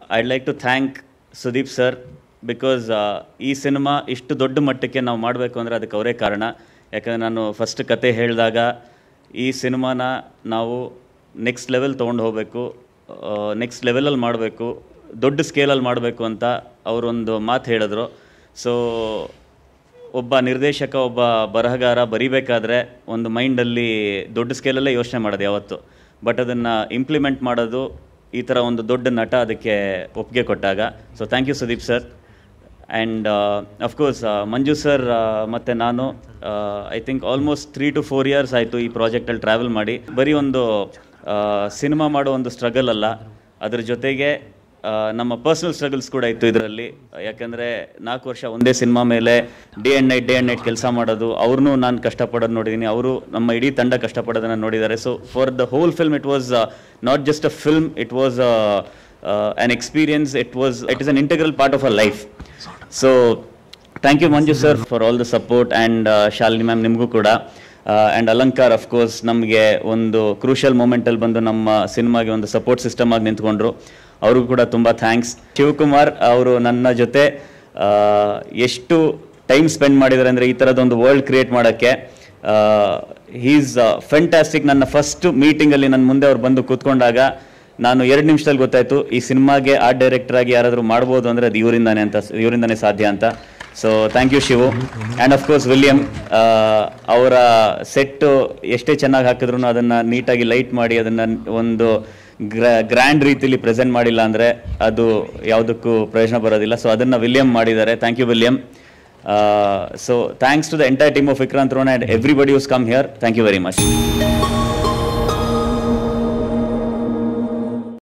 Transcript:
ಐಡ್ like to thank Sudeep sir because ಈ cinema ಇಷ್ಟು ದೊಡ್ಡ ಮಟ್ಟಕ್ಕೆ ನಾವು ಮಾಡಬೇಕು ಅಂದರೆ ಅದಕ್ಕೆ ಅವರೇ ಕಾರಣ ಯಾಕಂದರೆ ನಾನು ಫಸ್ಟ್ ಕತೆ ಹೇಳಿದಾಗ ಈ ಸಿನಿಮಾನ ನಾವು ನೆಕ್ಸ್ಟ್ ಲೆವೆಲ್ ತೊಗೊಂಡು ಹೋಗಬೇಕು ನೆಕ್ಸ್ಟ್ ಲೆವೆಲಲ್ಲಿ ಮಾಡಬೇಕು ದೊಡ್ಡ ಸ್ಕೇಲಲ್ಲಿ ಮಾಡಬೇಕು ಅಂತ ಅವರೊಂದು ಮಾತು ಹೇಳಿದ್ರು ಸೊ ಒಬ್ಬ ನಿರ್ದೇಶಕ ಒಬ್ಬ ಬರಹಗಾರ ಬರಿಬೇಕಾದ್ರೆ ಒಂದು ಮೈಂಡಲ್ಲಿ ದೊಡ್ಡ ಸ್ಕೇಲಲ್ಲೇ ಯೋಚನೆ ಮಾಡೋದು ಯಾವತ್ತು ಬಟ್ ಅದನ್ನು ಇಂಪ್ಲಿಮೆಂಟ್ ಮಾಡೋದು ಈ ಥರ ಒಂದು ದೊಡ್ಡ ನಟ ಅದಕ್ಕೆ ಒಪ್ಪಿಗೆ ಕೊಟ್ಟಾಗ so thank you Sudeep sir and of course Manju sir ಮತ್ತು ನಾನು I think almost three to four years ಆಯಿತು ಈ ಪ್ರಾಜೆಕ್ಟಲ್ಲಿ ಟ್ರಾವೆಲ್ ಮಾಡಿ ಬರೀ ಒಂದು ಸಿನಿಮಾ ಮಾಡೋ ಒಂದು ಸ್ಟ್ರಗಲ್ ಅಲ್ಲ ಅದ್ರ ಜೊತೆಗೆ ಆ, ನಮ್ಮ ಪರ್ಸ್ನಲ್ ಸ್ಟ್ರಗಲ್ಸ್ ಕೂಡ ಇತ್ತು ಇದರಲ್ಲಿ ಯಾಕಂದರೆ ನಾಲ್ಕು ವರ್ಷ ಒಂದೇ ಸಿನಿಮಾ ಮೇಲೆ day and night day and night ಕೆಲಸ ಮಾಡೋದು ಅವ್ರನ್ನೂ ನಾನು ಕಷ್ಟಪಡೋದು ನೋಡಿದ್ದೀನಿ ಅವರು ನಮ್ಮ ಇಡೀ ತಂಡ ಕಷ್ಟಪಡೋದನ್ನು ನೋಡಿದ್ದಾರೆ so for the whole film it was not just a film it was an experience it was it is an integral part of a life so thank you Manju sir for all the support and Shalini ma'am ನಿಮಗೂ ಕೂಡ and Alankar of course ನಮಗೆ ಒಂದು crucial ಮೂಮೆಂಟಲ್ಲಿ ಬಂದು ನಮ್ಮ ಸಿನಿಮಾಗೆ ಒಂದು support system ಆಗಿ ನಿಂತ್ಕೊಂಡ್ರು ಅವ್ರಿಗೂ ಕೂಡ ತುಂಬ ಥ್ಯಾಂಕ್ಸ್ ಶಿವಕುಮಾರ್ ಅವರು ನನ್ನ ಜೊತೆ ಆ, ಎಷ್ಟು ಟೈಮ್ ಸ್ಪೆಂಡ್ ಮಾಡಿದ್ದಾರೆ ಅಂದರೆ ಈ ಥರದೊಂದು ವರ್ಲ್ಡ್ ಕ್ರಿಯೇಟ್ ಮಾಡೋಕ್ಕೆ ಹೀಸ್ ಫೆಂಟಾಸ್ಟಿಕ್ ನನ್ನ ಫಸ್ಟ್ ಮೀಟಿಂಗಲ್ಲಿ ನನ್ನ ಮುಂದೆ ಅವ್ರು ಬಂದು ಕೂತ್ಕೊಂಡಾಗ ನಾನು ಎರಡು ನಿಮಿಷದಲ್ಲಿ ಗೊತ್ತಾಯ್ತು ಈ ಸಿನಿಮಾಗೆ ಆರ್ಟ್ ಡೈರೆಕ್ಟರ್ ಆಗಿ ಯಾರಾದರೂ ಮಾಡ್ಬೋದು ಅಂದರೆ ಅದು ಇವರಿಂದಾನೆ ಅಂತ ಇವರಿಂದಾನೇ ಸಾಧ್ಯ ಅಂತ so thank you Shivu and of course William ಅವರ ಸೆಟ್ಟು ಎಷ್ಟೇ ಚೆನ್ನಾಗಿ ಹಾಕಿದ್ರು ಅದನ್ನು ನೀಟಾಗಿ ಲೈಟ್ ಮಾಡಿ ಅದನ್ನು ಒಂದು ಗ್ರ ಗ್ರ್ಯಾಂಡ್ ರೀತಿಲಿ ಪ್ರೆಸೆಂಟ್ ಮಾಡಿಲ್ಲ ಅಂದರೆ ಅದು ಯಾವುದಕ್ಕೂ ಪ್ರಯೋಜನ ಬರೋದಿಲ್ಲ ಸೊ ಅದನ್ನು ವಿಲಿಯಂ ಮಾಡಿದ್ದಾರೆ thank you William so thanks to the entire team of Vikrant Rona and everybody who's come here thank you very much